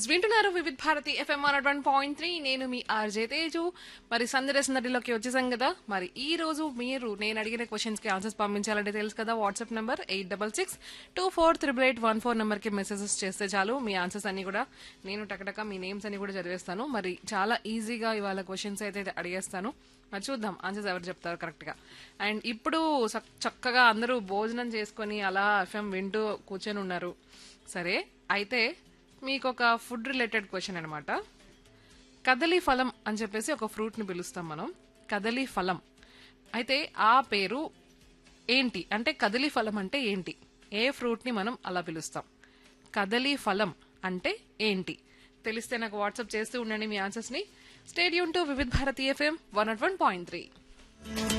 yes వింటున్నారు Vividh Bharati FM one one point three నేను మీ ఆర్జే తేజు మరి సందడి సందడిలోకి వచ్చేసాం కదా మరి ఈ రోజు మీరు నేను అడిగిన క్వశ్చన్స్ కి ఆన్సర్స్ పంపించాలంటే తెలుసు కదా WhatsApp number eight double six two four triple eight one four number కి మెసేజెస్ చేస్తే చాలు మీ ఆన్సర్స్ అన్ని కూడా నేను టకటక మీ నేమ్స్ అన్ని కూడా చదివేస్తాను మరి చాలా ఈజీగా ఇవాళ క్వశ్చన్స్ అయితే అడిగేస్తాను మరి చూద్దాం ఆన్సర్స్ ఎవరు చెప్తారు కరెక్ట్ గా అండ్ ఇప్పుడు చక్- చక్కగా అందరూ భోజనం చేసుకొని అలా ఎఫ్ఎం వింటూ కూర్చొని ఉన్నారు సరే అయితే మీకు ఒక ఫుడ్ రిలేటెడ్ క్వశ్చన్ అనమాట కదలి ఫలం అని చెప్పేసి ఒక ఫ్రూట్ ని పిలుస్తాం మనం కదలి ఫలం అయితే ఆ పేరు ఏంటి అంటే కదలి ఫలం అంటే ఏంటి ఏ ఫ్రూట్ ని మనం అలా పిలుస్తాం కదలి ఫలం అంటే ఏంటి తెలిస్తే నాకు వాట్సాప్ చేస్తూ ఉండండి మీ ఆన్సర్స్ ని stadium to Vividh Bharati FM one naught one point three